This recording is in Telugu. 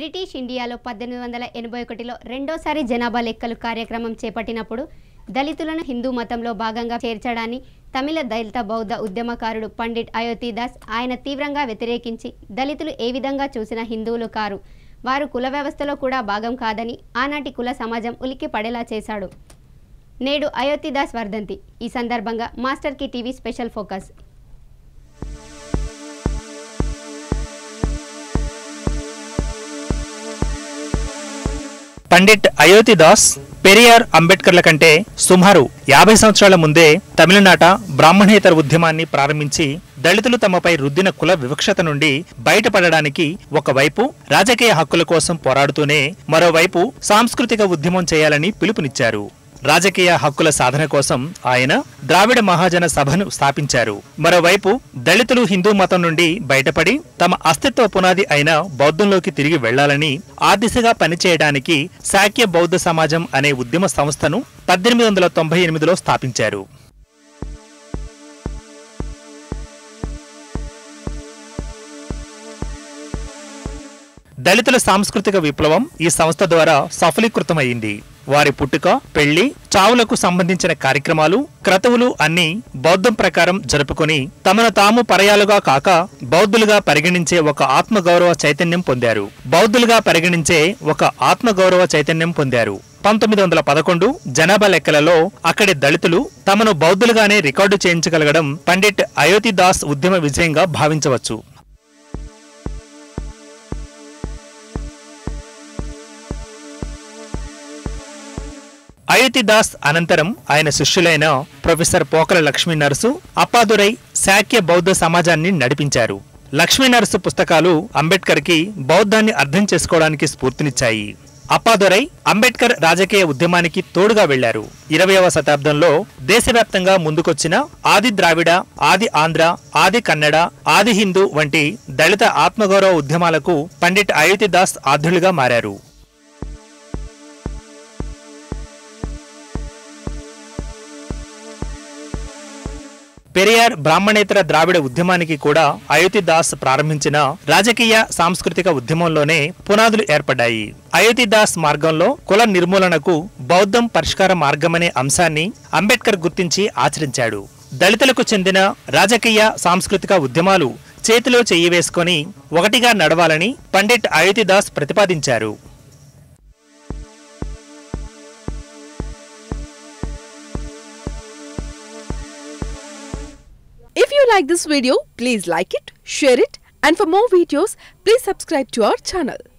బ్రిటిష్ ఇండియాలో పద్దెనిమిది వందల ఎనభై ఒకటిలో రెండోసారి జనాభా లెక్కలు కార్యక్రమం చేపట్టినప్పుడు దళితులను హిందూ మతంలో భాగంగా చేర్చడాన్ని తమిళ దళిత బౌద్ధ ఉద్యమకారుడు పండిట్ అయోధ్యదాస్ ఆయన తీవ్రంగా వ్యతిరేకించి దళితులు ఏ విధంగా చూసినా హిందువులు కారు వారు కుల వ్యవస్థలో కూడా భాగం కాదని ఆనాటి కుల సమాజం ఉలిక్కి పడేలా చేశాడు నేడు అయోధ్యదాస్ వర్ధంతి ఈ సందర్భంగా మాస్టర్ కి TV special focus Pandit Ayodhyadas Periyar అంబేద్కర్ల కంటే సుమారు యాభై సంవత్సరాల ముందే తమిళనాట బ్రాహ్మణేతర ఉద్యమాన్ని ప్రారంభించి దళితులు తమపై రుద్దిన కుల వివక్షత నుండి బయటపడడానికి ఒకవైపు రాజకీయ హక్కుల కోసం పోరాడుతూనే మరోవైపు సాంస్కృతిక ఉద్యమం చేయాలని పిలుపునిచ్చారు రాజకీయ హక్కుల సాధన కోసం ఆయన ద్రావిడ మహాజన సభను స్థాపించారు మరోవైపు దళితులు హిందూ మతం నుండి బయటపడి తమ అస్తిత్వ పునాది అయిన బౌద్ధంలోకి తిరిగి వెళ్లాలని ఆ దిశగా పనిచేయడానికి శాక్య బౌద్ధ సమాజం అనే ఉద్యమ సంస్థను పద్దెనిమిది వందల తొంభై ఎనిమిదిలో స్థాపించారు దళితుల సాంస్కృతిక విప్లవం ఈ సంస్థ ద్వారా సఫలీకృతమైంది వారి పుట్టుక పెళ్లి చావులకు సంబంధించిన కార్యక్రమాలు క్రతువులు అన్ని బౌద్ధం ప్రకారం జరుపుకొని తమను తాము పరయాలుగా కాక బౌద్ధులుగా పరిగణించే ఒక ఆత్మగౌరవ చైతన్యం పొందారు బౌద్ధులుగా పరిగణించే ఒక ఆత్మగౌరవ చైతన్యం పొందారు పంతొమ్మిది వందల పదకొండు జనాభా లెక్కలలో అక్కడి దళితులు తమను బౌద్ధులుగానే రికార్డు చేయించగలగడం పండిట్ అయోధ్యదాస్ ఉద్యమ విజయంగా భావించవచ్చు అయోధ్యదాస్ అనంతరం ఆయన శిష్యులైన ప్రొఫెసర్ పోకల లక్ష్మీ నరసు అప్పాదురై శాక్య బౌద్ధ సమాజాన్ని నడిపించారు లక్ష్మీ నరసు పుస్తకాలు అంబేద్కర్కి బౌద్ధాన్ని అర్థం చేసుకోవడానికి స్ఫూర్తినిచ్చాయి అప్పాదొరై అంబేద్కర్ రాజకీయ ఉద్యమానికి తోడుగా వెళ్లారు ఇరవయవ శతాబ్దంలో దేశవ్యాప్తంగా ముందుకొచ్చిన ఆది ద్రావిడ ఆది ఆంధ్ర ఆది కన్నడ ఆది హిందూ వంటి దళిత ఆత్మగౌరవ ఉద్యమాలకు పండిట్ అయోధ్యదాస్ ఆద్యులుగా మారారు పెరియార్ బ్రాహ్మణేతర ద్రావిడ ఉద్యమానికి కూడా అయోధ్యదాస్ ప్రారంభించిన రాజకీయ సాంస్కృతిక ఉద్యమంలోనే పునాదులు ఏర్పడ్డాయి అయోధ్యదాస్ మార్గంలో కుల నిర్మూలనకు బౌద్ధం పరిష్కార మార్గమనే అంశాన్ని అంబేద్కర్ గుర్తించి ఆచరించాడు దళితులకు చెందిన రాజకీయ సాంస్కృతిక ఉద్యమాలు చేతిలో చెయ్యి వేసుకొని ఒకటిగా నడవాలని పండిట్ అయోధ్యదాస్ ప్రతిపాదించారు If you like this video, please like it, share it, and for more videos, please subscribe to our channel.